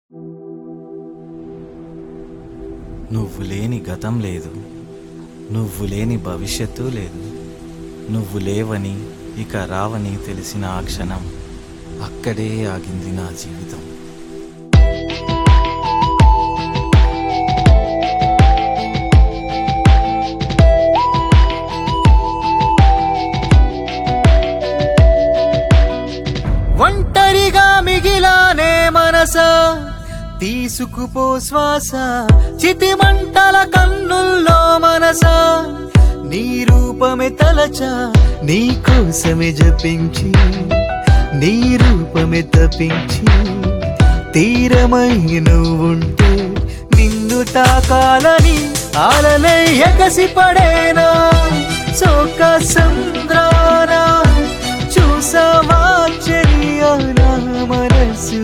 నువ్వు లేని గతం లేదు నువ్వు లేని భవిష్యత్తు లేదు నువ్వు లేవని ఇక రావని తెలిసిన ఆ క్షణం అక్కడే ఆగింది నా జీవితం ఒంటరిగా మిగిలానే మనస తీసుకుపో శ్వాస చితి మంటల కన్నుల్లో మనస నీ రూపమే తలచ నీ కోసమే జపించి నీ రూపమే తప్పించి తీరమై నువ్వుంటే నిన్ను తాకాలని ఆలలై ఎగసి పడేనా సోక సంద్రానా చూసావా చెయ్యానా మనసు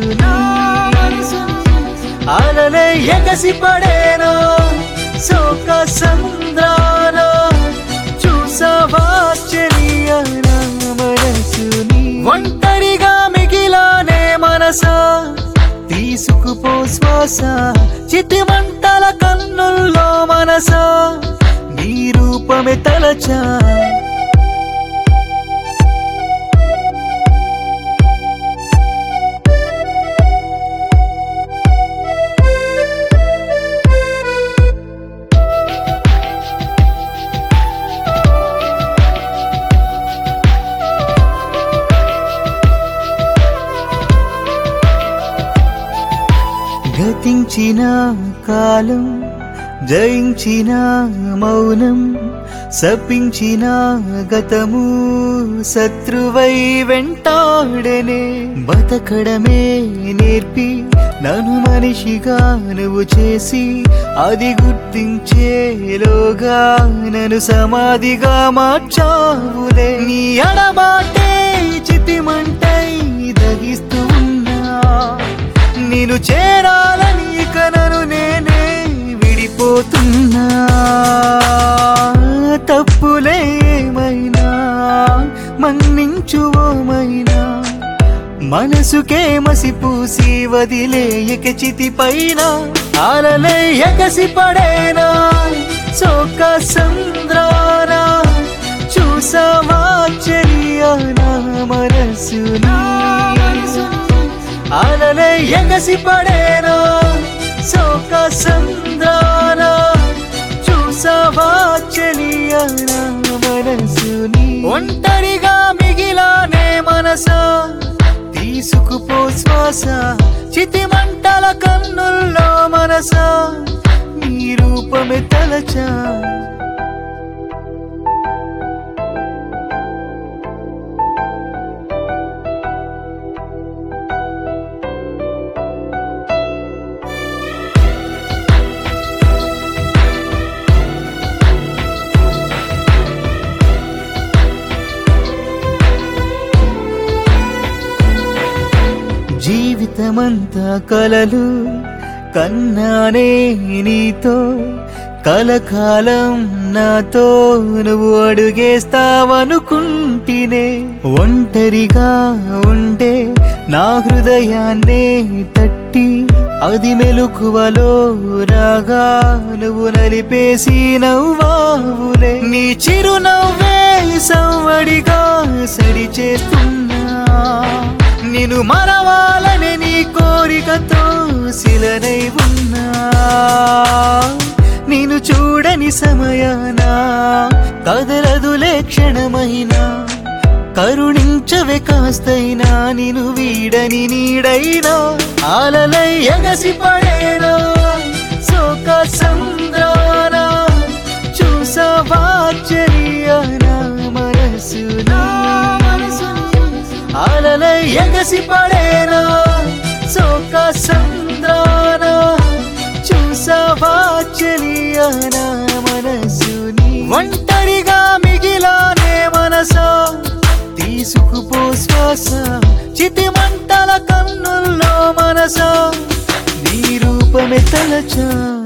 అలలే ఎగసి పడేనా సోక సంద్రానా చూసావా చెయ్యానా మనసుని ఒంటరిగా మిగిలానే మనసా తీసుకుపో శ్వాస చితి మంటల కన్నుల్లో మనసా నీ రూపమే తలచా గతించిన కాలం జయించిన మౌనం సపించిన గతము శత్రువై వెంటాడనే బతకడమే నేర్పి నన్ను మనిషిగా నువ్వు చేసి అది గుర్తించేలోగా నన్ను సమాధిగా మార్చావులే నీ అడబాటే చితిమంటై దగిస్తూ ఉన్నా నేను చేరాలని ఇక నన్ను నేనే విడిపోతున్నా తప్పులేమైనా మన్నించువోమైనా మనసుకే మసిపూసి వదిలేయక చితి పైన ఆలలే ఎగసి పడేనా సోక సంద్రానా చూసావా చెయ్యానా మనసుని అలలే ఎగసి పడేనా శోక సంద్రానా చూసావా చెలియనా మనసుని ఒంటరిగా మిగిలానే మనసా తీసుకుపో శ్వాస చితి మంటల కన్నుల్లో మనసా నీ రూపమే తలచా జీవితమంతా కలలు కన్నానే నీతో కలకాలం నాతో నువ్వు అడుగేస్తావనుకుంటేనే ఒంటరిగా ఉండే నా హృదయాన్నే తట్టి అది మెలుకువలో రాగా నువ్వు నలిపేసి నవ్వావులే నీ చిరునవ్వే సవ్వడిగా సరి చేస్తున్నా నేను మరవాలని నీ కోరికతో శిలనై ఉన్నా నేను చూడని సమయాన కదలదులే క్షణమైనా కరుణించవే కాస్తైనా నేను వీడని నీడైనా ఆలలై ఎగసి పడేనా శోక సంద్రానా చూసావా చెయ్యనా మనసునా అలలై ఎగసి పడేనా శోక సంద్రానా చూసావా చెలియనా మనసుని ఒంటరిగా మిగిలానే మనసా తీసుకుపో శ్వాస చితి మంటల కన్నుల్లో మనసా నీ రూపమే తలచా